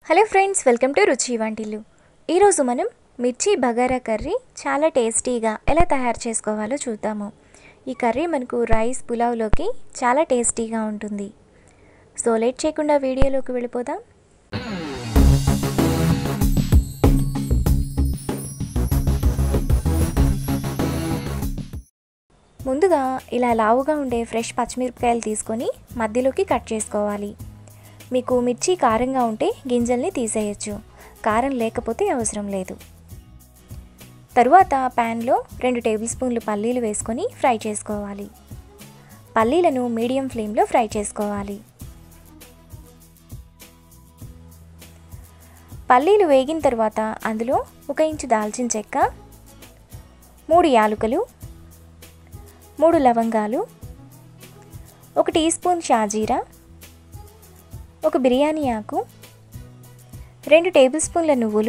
hello friends welcome to రుచి వంటిల్లు ఈరోజు మనం మిర్చి బగారా కర్రీ చాలా టేస్టీగా ఎలా తయారు చేసుకోవాలో చూద్దాము ఈ కర్రీ మనకు రైస్ పులావ్లోకి చాలా టేస్టీగా ఉంటుంది సో లేట్ చేయకుండా వీడియోలోకి వెళ్ళిపోదాం ముందుగా ఇలా లావుగా ఉండే ఫ్రెష్ పచ్చిమిరపకాయలు తీసుకొని మధ్యలోకి కట్ చేసుకోవాలి మీకు మిర్చి కారంగా ఉంటే గింజల్ని తీసేయచ్చు కారం లేకపోతే అవసరం లేదు తరువాత ప్యాన్లో రెండు టేబుల్ స్పూన్లు పల్లీలు వేసుకొని ఫ్రై చేసుకోవాలి పల్లీలను మీడియం ఫ్లేమ్లో ఫ్రై చేసుకోవాలి పల్లీలు వేగిన తర్వాత అందులో ఒక ఇంచు దాల్చిన చెక్క మూడు యాలుకలు మూడు లవంగాలు ఒక టీ స్పూన్ షాజీరా ఒక బిర్యానీ ఆకు రెండు టేబుల్ స్పూన్ల నువ్వులు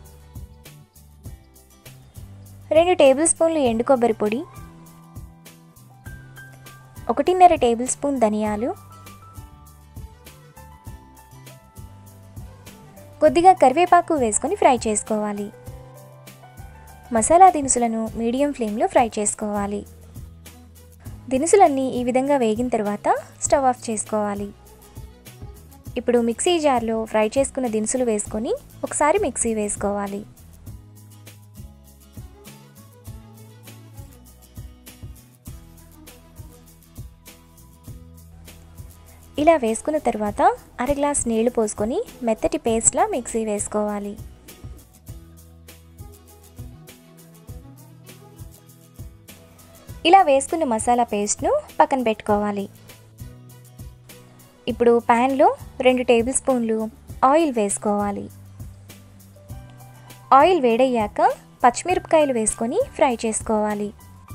రెండు టేబుల్ స్పూన్లు ఎండు కొబ్బరి పొడి ఒకటిన్నర టేబుల్ స్పూన్ ధనియాలు కొద్దిగా కరివేపాకు వేసుకొని ఫ్రై చేసుకోవాలి మసాలా దినుసులను మీడియం ఫ్లేమ్లో ఫ్రై చేసుకోవాలి దినుసులన్నీ ఈ విధంగా వేగిన తర్వాత స్టవ్ ఆఫ్ చేసుకోవాలి ఇప్పుడు మిక్సీ జార్లో ఫ్రై చేసుకున్న దినుసులు వేసుకొని ఒకసారి మిక్సీ వేసుకోవాలి ఇలా వేసుకున్న తర్వాత అర గ్లాస్ నీళ్లు పోసుకొని మెత్తటి పేస్ట్లా మిక్సీ వేసుకోవాలి ఇలా వేసుకున్న మసాలా పేస్ట్ను పక్కన పెట్టుకోవాలి ఇప్పుడు ప్యాన్లో రెండు టేబుల్ స్పూన్లు ఆయిల్ వేసుకోవాలి ఆయిల్ వేడయ్యాక పచ్చిమిరపకాయలు వేసుకొని ఫ్రై చేసుకోవాలి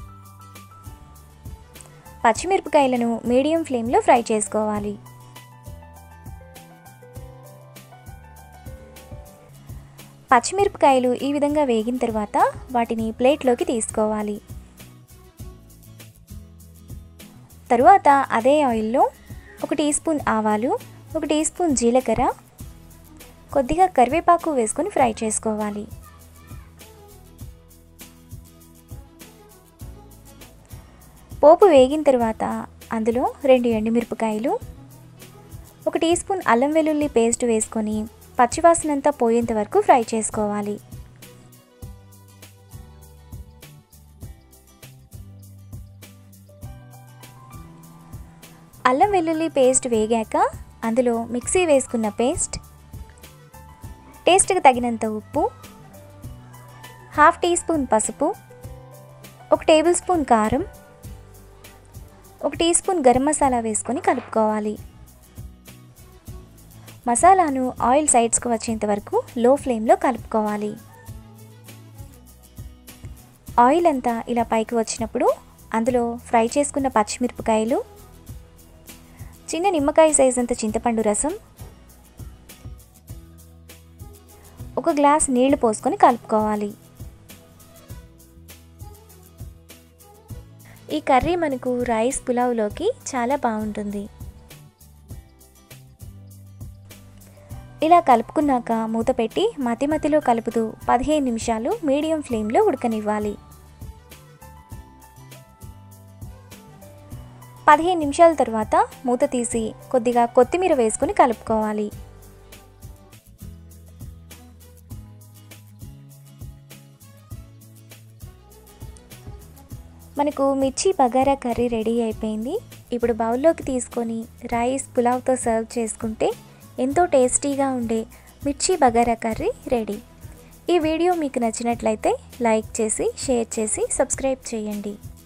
పచ్చిమిరపకాయలను మీడియం ఫ్లేమ్లో ఫ్రై చేసుకోవాలి పచ్చిమిరపకాయలు ఈ విధంగా వేగిన తర్వాత వాటిని ప్లేట్లోకి తీసుకోవాలి తరువాత అదే ఆయిల్లో ఒక టీ స్పూన్ ఆవాలు ఒక టీ స్పూన్ జీలకర్ర కొద్దిగా కరివేపాకు వేసుకొని ఫ్రై చేసుకోవాలి పోపు వేగిన తర్వాత అందులో రెండు ఎండుమిరపకాయలు ఒక టీ స్పూన్ అల్లం వెల్లుల్లి పేస్ట్ వేసుకొని పచ్చివాసనంతా పోయేంత వరకు ఫ్రై చేసుకోవాలి అల్లం వెల్లుల్లి పేస్ట్ వేగాక అందులో మిక్సీ వేసుకున్న పేస్ట్ టేస్ట్కి తగినంత ఉప్పు హాఫ్ టీ స్పూన్ పసుపు ఒక టేబుల్ స్పూన్ కారం ఒక టీ స్పూన్ గరం మసాలా వేసుకొని కలుపుకోవాలి మసాలాను ఆయిల్ సైడ్స్కి వచ్చేంత వరకు లో ఫ్లేమ్లో కలుపుకోవాలి ఆయిల్ అంతా ఇలా పైకి వచ్చినప్పుడు అందులో ఫ్రై చేసుకున్న పచ్చిమిరపకాయలు చిన్న నిమ్మకాయ సైజ్ అంత చింతపండు రసం ఒక గ్లాస్ నీళ్లు పోసుకొని కలుపుకోవాలి ఈ కర్రీ మనకు రైస్ పులావ్లోకి చాలా బాగుంటుంది ఇలా కలుపుకున్నాక మూత పెట్టి మతి మతిలో కలుపుతూ పదిహేను నిమిషాలు మీడియం ఫ్లేమ్లో ఉడకనివ్వాలి పదిహేను నిమిషాల తర్వాత మూత తీసి కొద్దిగా కొత్తిమీర వేసుకొని కలుపుకోవాలి మనకు మిర్చి బగారా కర్రీ రెడీ అయిపోయింది ఇప్పుడు బౌల్లోకి తీసుకొని రైస్ పులావ్తో సర్వ్ చేసుకుంటే ఎంతో టేస్టీగా ఉండే మిర్చి బగారా కర్రీ రెడీ ఈ వీడియో మీకు నచ్చినట్లయితే లైక్ చేసి షేర్ చేసి సబ్స్క్రైబ్ చేయండి